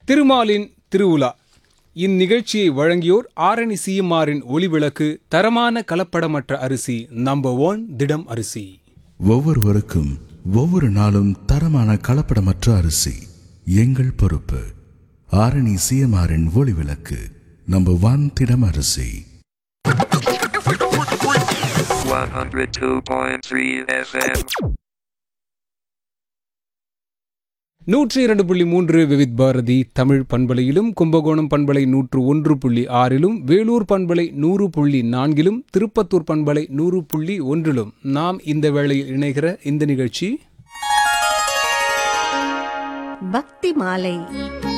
திருமாலின் திருவுலா இந்நிகழ்ச்சியை வழங்கியோர் ஆரணி சிஎம்ஆரின் ஒளிவிளக்கு தரமான கலப்படமற்ற அரிசி நம்பர் ஒன் திடம் அரிசி ஒவ்வொருவருக்கும் ஒவ்வொரு நாளும் தரமான கலப்படமற்ற அரிசி எங்கள் பொறுப்பு ஆரணி சிஎம்ஆரின் ஒளிவிளக்கு நம்பர் ஒன் திடம் அரிசி 102.3 FM. நூற்றி இரண்டு புள்ளி மூன்று விவித் பாரதி தமிழ் பண்பலையிலும் கும்பகோணம் பண்பலை நூற்று ஒன்று புள்ளி ஆறிலும் வேலூர் பண்பலை நூறு புள்ளி நான்கிலும் திருப்பத்தூர் பண்பலை நூறு புள்ளி ஒன்றிலும் நாம் இந்த வேளையில் இணைகிற இந்த நிகழ்ச்சி பக்தி மாலை